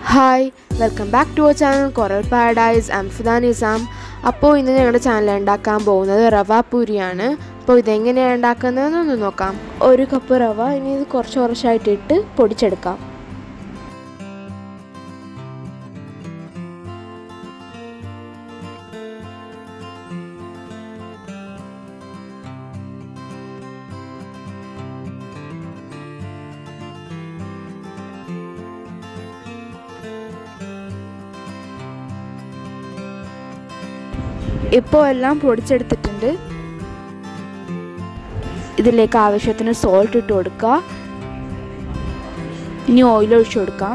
hi welcome back to our channel coral paradise Amfida Nizam അപ്പോൾ ഇന്ന് ഞങ്ങളുടെ ചാനൽ ഉണ്ടാക്കാൻ പോകുന്നത് റവ പൂരിയാണ് അപ്പോൾ ഇതെങ്ങനെയാണ് ഉണ്ടാക്കുന്നതെന്ന് ഒന്ന് നോക്കാം ഒരു കപ്പ് റവ ഇനി ഇത് കുറച്ച് കുറച്ചായിട്ട് ഇട്ട് പൊടിച്ചെടുക്കാം ഇപ്പോൾ എല്ലാം പൊടിച്ചെടുത്തിട്ടുണ്ട് ഇതിലേക്ക് ആവശ്യത്തിന് സോൾട്ട് ഇട്ട് കൊടുക്കുക ഇനി ഓയിൽ ഒഴിച്ചു കൊടുക്കാം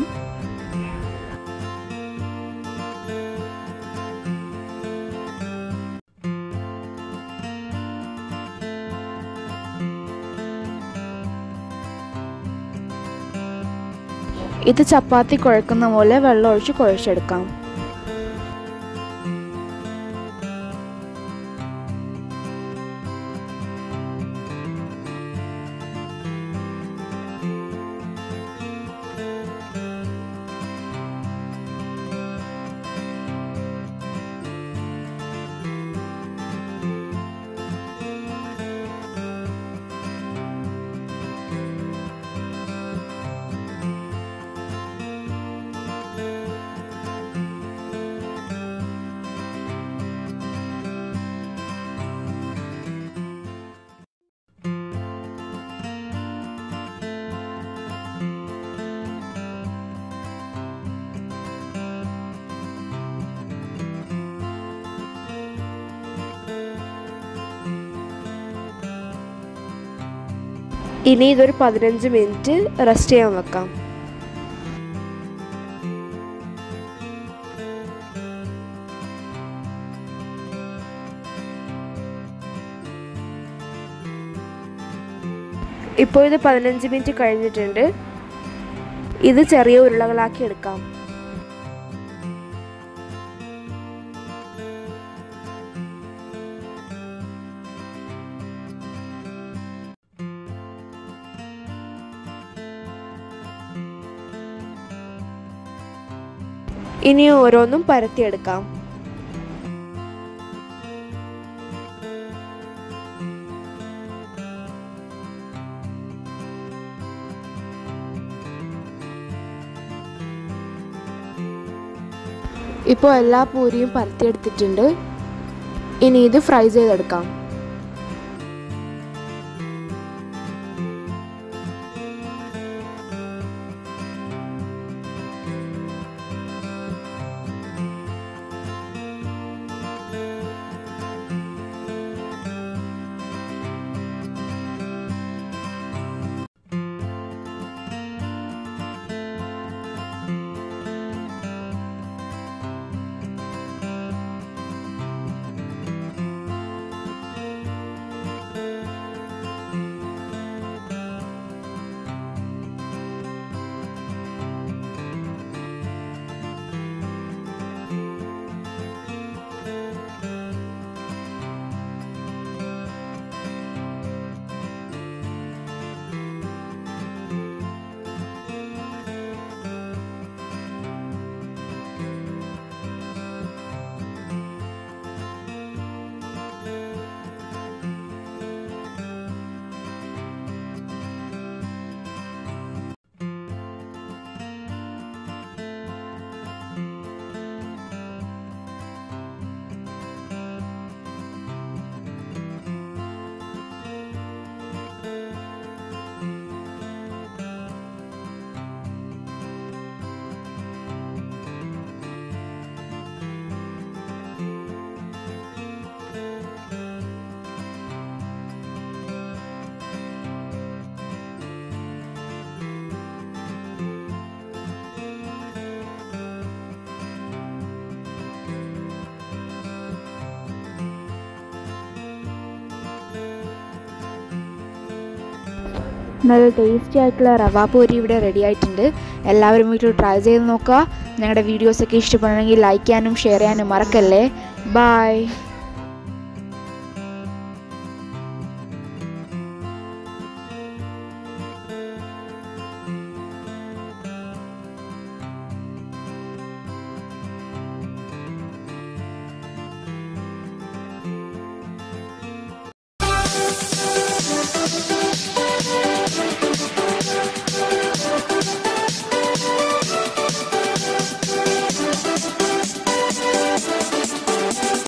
ഇത് ചപ്പാത്തി കുഴക്കുന്ന പോലെ വെള്ളം ഒഴിച്ച് കുഴച്ചെടുക്കാം ഇനി ഇതൊരു പതിനഞ്ച് മിനിറ്റ് റെസ്റ്റ് ചെയ്യാൻ വെക്കാം ഇപ്പോൾ ഇത് പതിനഞ്ച് മിനിറ്റ് കഴിഞ്ഞിട്ടുണ്ട് ഇത് ചെറിയ ഉരുളകളാക്കി എടുക്കാം ഇനി ഓരോന്നും പരത്തിയെടുക്കാം ഇപ്പോൾ എല്ലാ പൂരിയും പരത്തിയെടുത്തിട്ടുണ്ട് ഇനി ഇത് ഫ്രൈ ചെയ്തെടുക്കാം നല്ല ടേസ്റ്റി ആയിട്ടുള്ള റവ പൂരി ഇവിടെ റെഡി ആയിട്ടുണ്ട് എല്ലാവരും വീട്ടിൽ ട്രൈ ചെയ്ത് നോക്കുക ഞങ്ങളുടെ വീഡിയോസൊക്കെ ഇഷ്ടപ്പെടണമെങ്കിൽ ലൈക്ക് ചെയ്യാനും ഷെയർ ചെയ്യാനും മറക്കല്ലേ ബായ്